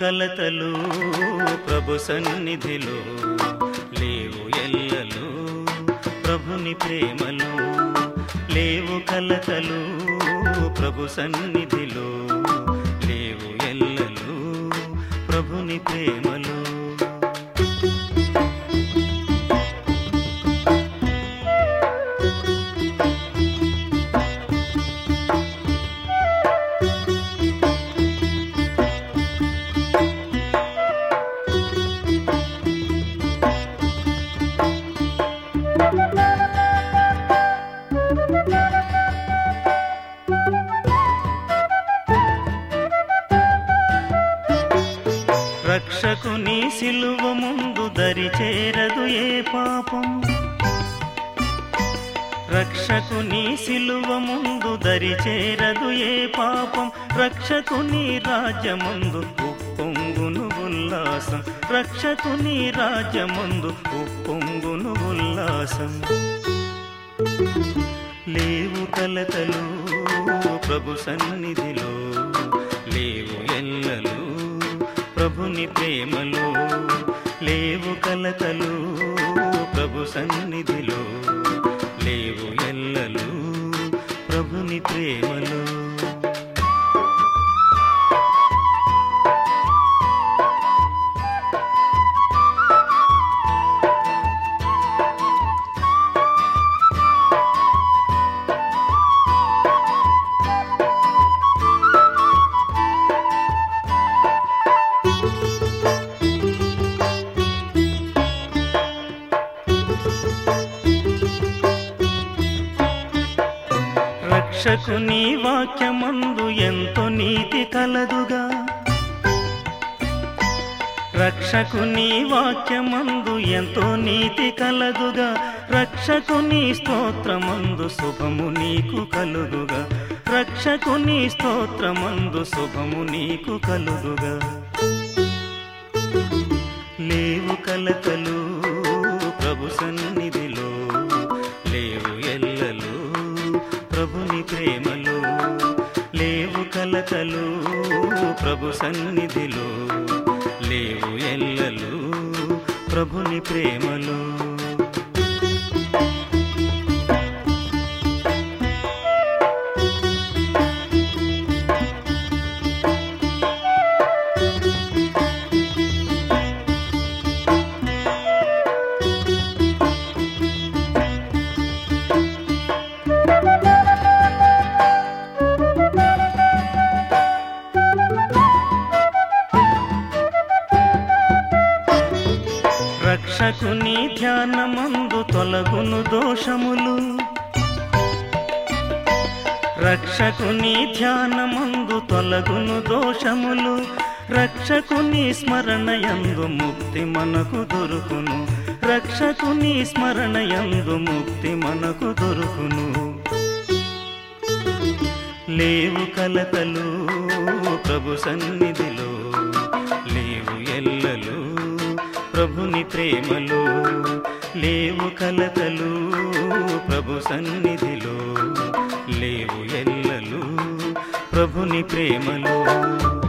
కలతలు ప్రభు సన్నిధిలో లేవు ఎల్లలు ప్రభుని ప్రేమలో లేవు కలతలు ప్రభు సన్నిధిలో లేవు ఎల్లలు ప్రభుని ప్రేమలో రక్షకుని సిలువ ముందు దరి చేరదు ఏ పాపం రక్షకుని సిలువ ముందు దరి చేరదు ఏ పాపం రక్షకుని రాజ్యముందు ఉప్పొంగును ఉల్లాసం రక్షకుని రాజ్యముందు ఉప్పొంగును ఉల్లాసం లేవు కలతలు ప్రభు సన్నిధిలో లేవు ఎల్లలు ప్రభుని ప్రేమలో లేవు కలతలు ప్రభు సన్నిధిలో లేవు ఎల్లలు ప్రభుని ప్రేమలో రక్షకుని వాక్యమందు ఎంతో నీతి కలదుగా రక్షకుని వాక్యమందు ఎంతో నీతి కలదుగా రక్షకుని స్తోత్రమందు శుభము నీకు కలుగుగా రక్షకుని స్తోత్రమందు శుభము నీకు కలుగుగా లేవు కలతలు ప్రభు సన్నిధిలో లేవు ఎల్లలు ప్రభుని ప్రేమలో లేవు కలతలు ప్రభు సన్నిధిలో లేవు ఎల్లలు ప్రభుని ప్రేమలో రక్షకుని ధ్యానమందు తొలగును దోషములు రక్షకుని ధ్యానమందు తొలగును దోషములు రక్షకుని స్మరణయందు ముక్తి మనకు దొరుకును రక్షకుని స్మరణయందు ముక్తి మనకు దొరుకును లేవు కలతలు ప్రభు సన్నిధిలో లేవు ఎల్లలు ప్రభుని ప్రేమలో లేవు కలతలు ప్రభు సన్నిధిలో లేవు ఎల్లలు ప్రభుని ప్రేమలో